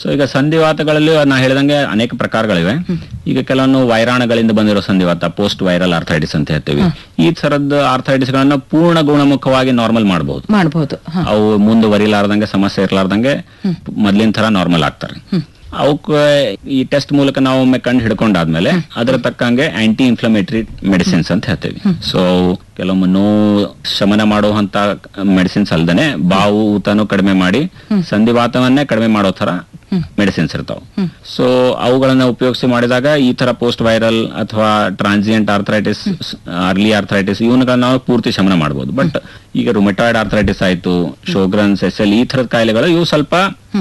So ಈಗ ಸಂಧಿವಾತಗಳಲ್ಲಿ ನಾ ಹೇಳಿದಂಗೆ ಅನೇಕ ಪ್ರಕಾರಗಳಿವೆ ಈಗ ಕೆಲವೊಂದು ವೈರಾಣುಗಳಿಂದ ಬಂದಿರೋ ಸಂಧಿವಾತ ಪೋಸ್ಟ್ ವೈರಲ್ ಆರ್ಥೈಟಿಸ್ ಅಂತ ಹೇಳ್ತೀವಿ ಈ ತರದ್ ಆರ್ಥೈಟಿಸ್ ಗಳನ್ನ ಪೂರ್ಣ ಗುಣಮುಖವಾಗಿ ನಾರ್ಮಲ್ ಮಾಡಬಹುದು ಮಾಡಬಹುದು ಹ ಅವು ಮುಂದುವರಿಲಾರ್ದಂಗೆ ಸಮಸ್ಯೆ ಇರ್ಲಾರ್ದಂಗೆ ಮೊದ್ಲಿನ ತರ ನಾರ್ಮಲ್ ಆಗ್ತಾರೆ ಅವಕ್ಕೆ ಈ ಟೆಸ್ಟ್ ಮೂಲಕ ನಾವು ಒಮ್ಮೆ ಕಂಡು ಹಿಡ್ಕೊಂಡಾದ್ಮೇಲೆ ಅದರ ತಕ್ಕಂಗೆ ಆಂಟಿ ಇನ್ಫ್ಲಮೇಟರಿ ಮೆಡಿಸಿನ್ಸ್ ಅಂತ ಹೇಳ್ತೇವೆ ಸೊ ಕೆಲವೊಮ್ಮೆ ನೋವು ಶಮನ ಮಾಡುವಂತ ಮೆಡಿಸಿನ್ಸ್ ಅಲ್ದೇನೆ ಬಾವು ಊತನು ಕಡಿಮೆ ಮಾಡಿ ಸಂಧಿವಾತವನ್ನೇ ಕಡಿಮೆ ಮಾಡೋ ತರ ಮೆಡಿಸಿನ್ಸ್ ಇರ್ತಾವ ಸೊ ಅವುಗಳನ್ನ ಉಪಯೋಗಿಸಿ ಮಾಡಿದಾಗ ಈ ತರ ಪೋಸ್ಟ್ ವೈರಲ್ ಅಥವಾ ಟ್ರಾನ್ಸಿಯಂಟ್ ಆರ್ಥರೈಟಿಸ್ ಅರ್ಲಿ ಆರ್ಥರೈಟಿಸ್ ಇವನ್ಗಳನ್ನ ನಾವು ಪೂರ್ತಿ ಶಮನ ಮಾಡಬಹುದು ಬಟ್ ಈಗ ರುಮೆಟಾಯ್ಡ್ ಆರ್ಥರೈಟಿಸ್ ಆಯ್ತು ಶೋಗ್ರನ್ಸ್ ಎಸ್ ಎಲ್ ಈ ತರದ ಕಾಯಿಲೆಗಳು ಇವು ಸ್ವಲ್ಪ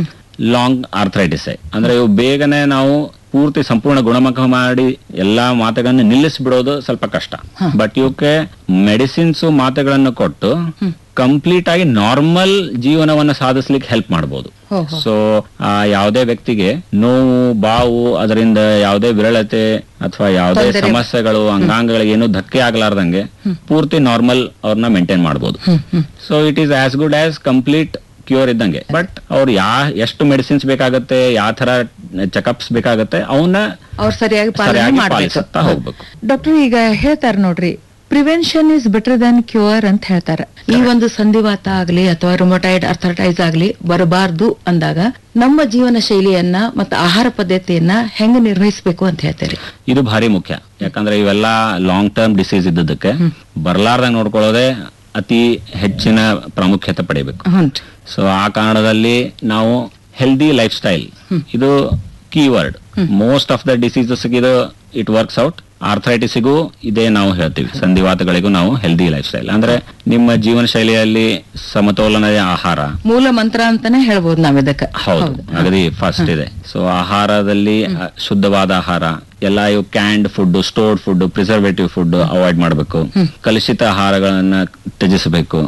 ಲಾಂಗ್ ಆರ್ಥರೈಟಿಸ್ ಅಂದ್ರೆ ಇವು ಬೇಗನೆ ನಾವು ಪೂರ್ತಿ ಸಂಪೂರ್ಣ ಗುಣಮುಖ ಮಾಡಿ ಎಲ್ಲಾ ಮಾತೆಗಳನ್ನು ನಿಲ್ಲಿಸ್ಬಿಡೋದು ಸ್ವಲ್ಪ ಕಷ್ಟ ಬಟ್ ಇವಕ್ಕೆ ಮೆಡಿಸಿನ್ಸ್ ಮಾತೆಗಳನ್ನು ಕೊಟ್ಟು ಕಂಪ್ಲೀಟ್ ಆಗಿ ನಾರ್ಮಲ್ ಜೀವನವನ್ನು ಸಾಧಿಸ್ಲಿಕ್ಕೆ ಹೆಲ್ಪ್ ಮಾಡಬಹುದು ಹೋ, ಹೋ. ಸೊ ಆ ಯಾವುದೇ ವ್ಯಕ್ತಿಗೆ ನೋವು ಬಾವು ಅದರಿಂದ ಯಾವುದೇ ವಿರಳತೆ ಅಥವಾ ಯಾವುದೇ ತೊಂದರೆ. ಸಮಸ್ಯೆಗಳು ಅಂಗಾಂಗಗಳಿಗೆ ಏನು ಧಕ್ಕೆ ಆಗ್ಲಾರ್ದಂಗೆ ಪೂರ್ತಿ ನಾರ್ಮಲ್ ಅವ್ರನ್ನ ಮೇಂಟೈನ್ ಮಾಡಬಹುದು so it is as good as complete cure ಇದ್ದಂಗೆ ಬಟ್ ಅವ್ರು ಯಾ ಎಷ್ಟು ಮೆಡಿಸಿನ್ಸ್ ಬೇಕಾಗತ್ತೆ ಯಾವ ತರ ಚೆಕಪ್ಸ್ ಬೇಕಾಗತ್ತೆ ಅವನ್ನ ಅವ್ರು ಸರಿಯಾಗಿ ಪಾಲನೆ ಸರಿಯಾಗಿ ಮಾಡ್ಬೇಕು ಪಾಲಿಸುತ್ತಾ ಹೋಗ್ಬೇಕು. ಡಾಕ್ಟರ್ ಈಗ ಹೇಳ್ತಾರ ನೋಡ್ರಿ prevention is better than cure ಅಂತ ಹೇಳ್ತಾರ ಈ ಒಂದು ಸಂಧಿವಾತ ಆಗ್ಲಿ ಅಥವಾ ರುಮಟೈಡ್ ಅರ್ಥರಟೈಸ್ ಆಗ್ಲಿ ಬರಬಾರ್ದು ಅಂದಾಗ ನಮ್ಮ ಜೀವನ ಶೈಲಿಯನ್ನ ಮತ್ತು ಆಹಾರ ಪದ್ಧತಿಯನ್ನ ಹೆಂಗ್ ನಿರ್ವಹಿಸಬೇಕು ಅಂತ ಹೇಳ್ತಾರೆ ಇದು ಭಾರಿ ಮುಖ್ಯ ಯಾಕಂದ್ರೆ ಇವೆಲ್ಲ ಲಾಂಗ್ ಟರ್ಮ್ ಡಿಸೀಸ್ ಇದ್ದದಕ್ಕೆ ಬರ್ಲಾರ್ದಂಗ್ ನೋಡ್ಕೊಳ್ಳೋದೇ ಅತಿ ಹೆಚ್ಚಿನ ಪ್ರಾಮುಖ್ಯತೆ ಪಡಿಬೇಕು ಹ್ಞೂನ್ರಿ ಸೊ ಆ ಕಾರಣದಲ್ಲಿ ನಾವು ಹೆಲ್ದಿ ಲೈಫ್ ಸ್ಟೈಲ್ ಇದು keyword most of the diseases ಇದು ಇಟ್ ವರ್ಕ್ಸ್ ಔಟ್ ಆರ್ಥರೈಟಿಸಿಗೂ ಇದೇ ನಾವು ಹೇಳ್ತೀವಿ ಸಂಧಿವಾತಗಳಿಗೂ ನಾವು ಹೆಲ್ದಿ ಲೈಫ್ ಸ್ಟೈಲ್ ಅಂದ್ರೆ ನಿಮ್ಮ ಜೀವನ ಶೈಲಿಯಲ್ಲಿ ಸಮತೋಲನದ ಆಹಾರ ಮೂಲ ಮಂತ್ರ ಅಂತಾನೆ ಹೇಳ್ಬೋದು ನಾವ್ ಇದಕ್ಕ ಹೌದು ಅಗದಿ ಫಸ್ಟ್ ಇದೆ ಸೊ ಆಹಾರದಲ್ಲಿ ಅ, ಶುದ್ಧವಾದ ಆಹಾರ ಎಲ್ಲ ಇವು canned food stored food preservative food avoid ಮಾಡಬೇಕು ಕಲುಷಿತ ಆಹಾರಗಳನ್ನ ತ್ಯಜಿಸಬೇಕು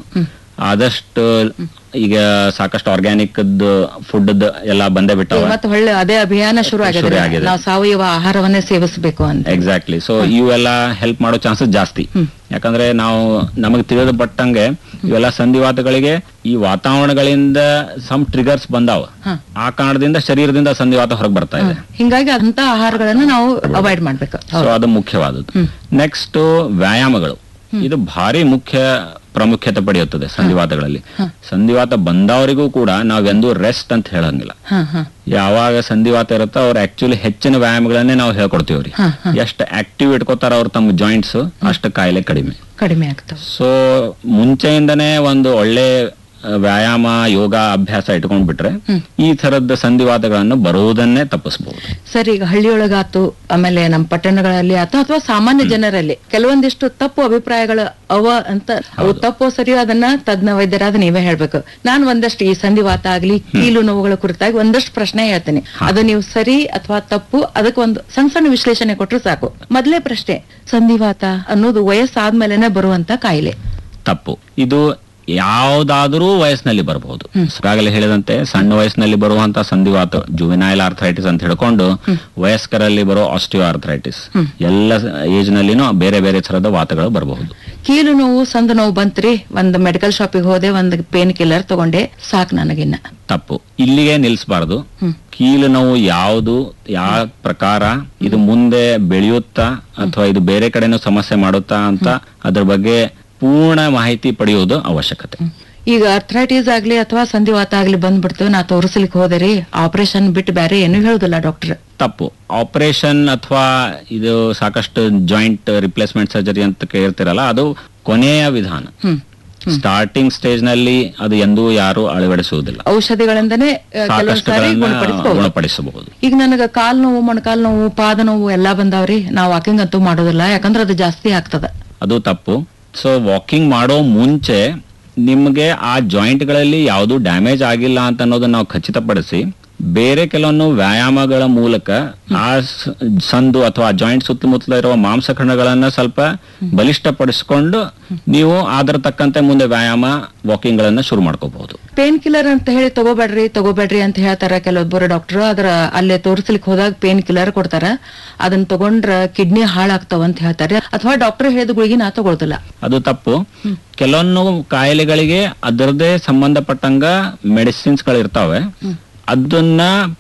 ಆದಷ್ಟು ಈಗ ಸಾಕಷ್ಟು ಆರ್ಗ್ಯಾನಿಕ್ ಫುಡ್ ಎಲ್ಲ ಬಂದೇ ಬಿಟ್ಟವ ಮತ್ತೆ ಹೊಳ್ಳೆ ಅದೇ ಅಭಿಯಾನ ಶುರು ಶುರು ಆಗಿದೆ ಆಗಿದೆ. ನಾವು ಸಾವಯವ ಆಹಾರವನ್ನೇ ಸೇವಿಸಬೇಕು ಅಂತ ಎಕ್ಸಾಕ್ಟ್ಲಿ ಸೊ ಇವೆಲ್ಲ ಹೆಲ್ಪ್ ಮಾಡೋ ಚಾನ್ಸಸ್ ಜಾಸ್ತಿ ಯಾಕಂದ್ರೆ ನಾವು ನಮಗೆ ತಿಳಿದ ಪಟ್ಟಂಗೆ ಇವೆಲ್ಲ ಸಂಧಿವಾತಗಳಿಗೆ ಈ ವಾತಾವರಣಗಳಿಂದ ಸಮ್ ಟ್ರಿಗರ್ಸ್ ಬಂದಾವ ಹ. ಆ ಕಾರಣದಿಂದ ಶರೀರದಿಂದ ಸಂಧಿವಾತ ಹೊರಗೆ ಬರ್ತಾ ಇದೆ ಹಿಂಗಾಗಿ ಅಂತ ಆಹಾರಗಳನ್ನ ನಾವು ಅವಾಯ್ಡ್ ಮಾಡ್ಬೇಕು ಸೊ ಅದು ಮುಖ್ಯವಾದದ್ದು ನೆಕ್ಸ್ಟ್ ವ್ಯಾಯಾಮಗಳು ಇದು ಭಾರಿ ಮುಖ್ಯ ಪ್ರಾಮುಖ್ಯತೆ ಪಡೆಯುತ್ತದೆ ಸಂಧಿವಾತಗಳಲ್ಲಿ ಸಂಧಿವಾತ ಬಂದವರಿಗೂ ಕೂಡ ನಾವೆಂದೂ ರೆಸ್ಟ್ ಅಂತ ಹೇಳಂಗಿಲ್ಲ ಹ ಹ ಯಾವಾಗ ಸಂಧಿವಾತ ಇರುತ್ತೋ ಅವ್ರು ಆಕ್ಚುಲಿ ಹೆಚ್ಚಿನ ವ್ಯಾಯಾಮಗಳನ್ನೇ ನಾವು ಹೇಳ್ಕೊಡ್ತೀವ್ರಿ ಹ, ಹ. ಎಷ್ಟು ಆಕ್ಟಿವ್ ಇಟ್ಕೋತಾರ ಅವ್ರು ತಮ್ಮ ಜಾಯಿಂಟ್ಸ್ ಅಷ್ಟು ಕಾಯಿಲೆ ಕಡಿಮೆ ಕಡಿಮೆ ಆಗ್ತಾವ ಸೊ ಮುಂಚೆಯಿಂದನೇ ಒಂದು ಒಳ್ಳೆ ಆ, ವ್ಯಾಯಾಮ ಯೋಗ ಅಭ್ಯಾಸ ಇಟ್ಕೊಂಡ್ ಬಿಟ್ರೆ ಈ ತರದ ಸಂಧಿವಾತಗಳನ್ನು ಬರುವುದನ್ನೇ ತಪ್ಪಿಸಬಹುದು ಸರ್ ಈಗ ಹಳ್ಳಿಯೊಳಗಾತು ಆಮೇಲೆ ನಮ್ಮ ಪಟ್ಟಣಗಳಲ್ಲಿ ಆತು ಅಥವಾ ಸಾಮಾನ್ಯ ಜನರಲ್ಲಿ ಕೆಲವೊಂದಿಷ್ಟು ತಪ್ಪು ಅಭಿಪ್ರಾಯಗಳು ಅವ ಅಂತ ಅವು ತಪ್ಪು ಸರಿಯೋ ಅದನ್ನ ತಜ್ಞ ವೈದ್ಯರಾದ ನೀವೇ ಹೇಳ್ಬೇಕು ನಾನು ಒಂದಷ್ಟು ಈ ಸಂಧಿವಾತ ಆಗ್ಲಿ ಕೀಲು ನೋವುಗಳ ಕುರಿತಾಗಿ ಒಂದಷ್ಟು ಪ್ರಶ್ನೆ ಹೇಳ್ತೇನೆ ಅದು ನೀವು ಸರಿ ಅಥವಾ ತಪ್ಪು ಅದಕ್ಕೆ ಒಂದು ಸಣ್ಣ ಸಣ್ಣ ವಿಶ್ಲೇಷಣೆ ಕೊಟ್ರು ಸಾಕು ಮೊದಲೇ ಪ್ರಶ್ನೆ ಸಂಧಿವಾತ ಅನ್ನೋದು ವಯಸ್ಸಾದ್ಮೇಲೆನೆ ಬರುವಂತ ಕಾಯಿಲೆ ತಪ್ಪು ಇದು ಯಾವುದಾದರೂ ವಯಸ್ಸಿನಲ್ಲಿ ಬರಬಹುದು ಈಗಾಗಲೇ ಹೇಳಿದಂತೆ ಸಣ್ಣ ವಯಸ್ಸಿನಲ್ಲಿ ಬರುವಂತ ಸಂಧಿವಾತ ಜುವೆನೈಲ್ ಆರ್ಥರೈಟಿಸ್ ಅಂತ ಹೇಳ್ಕೊಂಡು ವಯಸ್ಕರಲ್ಲಿ ಬರೋ ಆಸ್ಟಿಯೋ ಆರ್ಥರೈಟಿಸ್ ಎಲ್ಲ ಏಜ್ ನಲ್ಲಿನೂ ಬೇರೆ ಬೇರೆ ತರದ ವಾತಗಳು ಬರಬಹುದು ಕೀಲು ನೋವು ಸಂದ ನೋವು ಬಂತ್ರಿ ಒಂದ್ ಮೆಡಿಕಲ್ ಶಾಪಿಗೆ ಹೋದೆ ಒಂದ್ ಪೇನ್ ಕಿಲ್ಲರ್ ತಗೊಂಡೆ ಸಾಕ್ ನನಗಿನ್ನ ತಪ್ಪು ಇಲ್ಲಿಗೆ ನಿಲ್ಲಿಸಬಾರದು ಕೀಲು ನೋವು ಯಾವುದು ಯಾವ ಪ್ರಕಾರ ಇದು ಮುಂದೆ ಬೆಳೆಯುತ್ತಾ ಅಥವಾ ಇದು ಬೇರೆ ಕಡೆನೂ ಸಮಸ್ಯೆ ಮಾಡುತ್ತಾ ಅಂತ ಅದ್ರ ಬಗ್ಗೆ ಪೂರ್ಣ ಮಾಹಿತಿ ಪಡೆಯುವುದು ಅವಶ್ಯಕತೆ ಈಗ ಅರ್ಥರೈಟಿಸ್ ಆಗ್ಲಿ ಅಥವಾ ಸಂಧಿವಾತ ಆಗ್ಲಿ ಬಂದ್ಬಿಡ್ತು ನಾ ತೋರಿಸ್ಲಿಕ್ಕೆ ಹೋದೆ ಆಪರೇಷನ್ ಬಿಟ್ಟು ಬೇರೆ ಏನು ಹೇಳುದಿಲ್ಲ ಡಾಕ್ಟರ್ ತಪ್ಪು ಆಪರೇಷನ್ ಅಥವಾ ಇದು ಸಾಕಷ್ಟು ಜಾಯಿಂಟ್ ರಿಪ್ಲೇಸ್ಮೆಂಟ್ ಸರ್ಜರಿ ಅಂತ ಕೇಳ್ತಿರಲ್ಲ ಅದು ಕೊನೆಯ ವಿಧಾನ ಹ್ಮ್ ಸ್ಟಾರ್ಟಿಂಗ್ ಸ್ಟೇಜ್ ನಲ್ಲಿ ಅದು ಎಂದೂ ಯಾರು ಅಳವಡಿಸುವುದಿಲ್ಲ ಔಷಧಿಗಳಿಂದನೇ ಆ, ಕೆಲವೊಂದ್ ಸಾರಿ ಸಾಕಷ್ಟುಗಳನ್ನ ಗುಣಪಡಿಸಬಹುದು ಗುಣಪಡಿಸಬಹುದು ಈಗ ನನಗ ಕಾಲ್ ನೋವು ಮೊಣಕಾಲ್ ನೋವು ಪಾದ ನೋವು ಎಲ್ಲಾ ಬಂದಾವ್ರಿ ನಾವ್ ವಾಕಿಂಗ್ ಅಂತೂ ಮಾಡೋದಿಲ್ಲ ಯಾಕಂದ್ರ ಅದು ಜಾಸ್ತಿ ಆಗ್ತದ ಅದು ತಪ್ಪು ಸೊ ವಾಕಿಂಗ್ ಮಾಡೋ ಮುಂಚೆ ನಿಮಗೆ ಆ ಜಾಯಿಂಟ್ ಗಳಲ್ಲಿ ಯಾವುದು ಡ್ಯಾಮೇಜ್ ಆಗಿಲ್ಲ ಅಂತ ಅನ್ನೋದನ್ನ ನಾವು ಖಚಿತಪಡಿಸಿ ಬೇರೆ ಕೆಲವೊಂದು ವ್ಯಾಯಾಮಗಳ ಮೂಲಕ ಆ ಸ- ಸಂದು ಅಥವಾ ಜಾಯಿಂಟ್ ಸುತ್ತಮುತ್ತಲ ಇರುವ ಮಾಂಸಖಂಡಗಳನ್ನ ಸ್ವಲ್ಪ ಬಲಿಷ್ಠಪಡಿಸಿಕೊಂಡು ನೀವು ಅದರ ತಕ್ಕಂತೆ ಮುಂದೆ ವ್ಯಾಯಾಮ ವಾಕಿಂಗ್ ಗಳನ್ನ ಶುರು ಮಾಡ್ಕೋಬಹುದು ಪೇನ್ ಕಿಲ್ಲರ್ ಅಂತ ಹೇಳಿ ತಗೋಬೇಡ್ರಿ ತಗೋಬೇಡ್ರಿ ಅಂತ ಹೇಳ್ತಾರ ಕೆಲವೊಬ್ಬರು ಡಾಕ್ಟರ್ ಅದ್ರ ಅಲ್ಲೇ ತೋರಿಸ್ಲಿಕ್ಕೆ ಹೋದಾಗ ಪೇನ್ ಕಿಲ್ಲರ್ ಕೊಡ್ತಾರ ಅದನ್ನ ತಗೊಂಡ್ರ ಕಿಡ್ನಿ ಹಾಳಾಗ್ತಾವ ಅಂತ ಹೇಳ್ತಾರೆ ಅಥವಾ ಡಾಕ್ಟರ್ ಹೇಳಿದ ಗುಳಿಗೆ ನಾ ತಗೊಳ್ತಿಲ್ಲ ಅದು ತಪ್ಪು ಕೆಲವೊಂದು ಕಾಯಿಲೆಗಳಿಗೆ ಅದರದೇ ಸಂಬಂಧಪಟ್ಟಂಗ ಮೆಡಿಸಿನ್ಸ್ ಗಳು ಇರ್ತಾವೆ ಅದನ್ನ